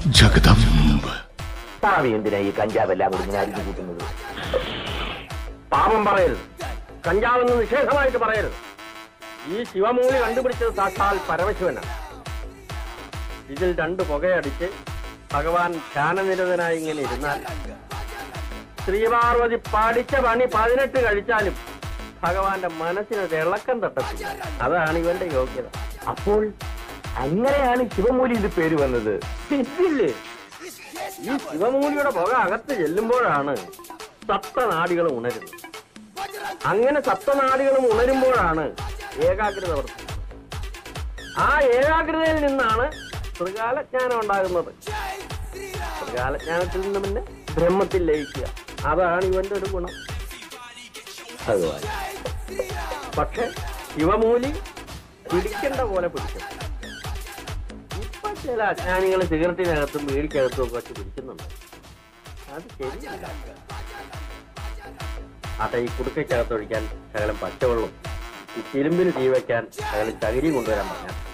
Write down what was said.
ജഗദംബ സ്വാമി എന്തിനാ ഈ കഞ്ചാവെല്ലാം കൂടി ഇങ്ങനെ അരിഞ്ഞു കൂട്ടുന്നത് പാപം പറയരുത് കഞ്ചാവെന്ന് നിഷേധമായിട്ട് പറയരുത് ഈ ശിവമൂലി കണ്ടുപിടിച്ചത് സാക്ഷാൽ പരമശിവനാണ് ഇതിൽ രണ്ട് പുകയടിച്ച് ഭഗവാൻ ധ്യാനനിരതനായി ഇങ്ങനെ ഇരുന്നാൽ ശ്രീപാർവതി പഠിച്ച പണി പതിനെട്ട് കഴിച്ചാലും ഭഗവാന്റെ മനസ്സിന് തിളക്കം തട്ടത്തില്ല അതാണ് ഇവന്റെ യോഗ്യത അപ്പോൾ അങ്ങനെയാണ് ശിവമൂലി ഇത് പേര് വന്നത് ഇല്ലേ ഈ ശിവമൂലിയുടെ പുക അകത്ത് ചെല്ലുമ്പോഴാണ് സപ്തനാടികൾ ഉണരുന്നത് അങ്ങനെ സപ്തനാടികളും ഉണരുമ്പോഴാണ് ഏകാഗ്രത വർദ്ധിക്കുന്നത് ആ ഏകാഗ്രതയിൽ നിന്നാണ് ത്രികാലജ്ഞാനം ഉണ്ടാകുന്നത് ത്രികാലജ്ഞാനത്തിൽ നിന്ന് പിന്നെ ബ്രഹ്മത്തിൽ ലയിക്കുക അതാണ് ഇവന്റെ ഒരു ഗുണം ഭഗവാൻ പക്ഷെ ശിവമൂലി പിടിക്കേണ്ട പോലെ പിടിക്കും ഇപ്പൊ ചില അജ്ഞാനികൾ സിഗരറ്റിനകത്തും വീടിക്കകത്തും ഒക്കെ വെച്ച് പിടിക്കുന്നുണ്ട് അത് ശരിയല്ല അതെ ഈ കുടുക്കയ്ക്കകത്തൊഴിക്കാൻ ശകലം പച്ചവെള്ളം ഈ തിരുമ്പിന് തീ വയ്ക്കാൻ ശകലം ചകിരി കൊണ്ടുവരാൻ പറഞ്ഞാൽ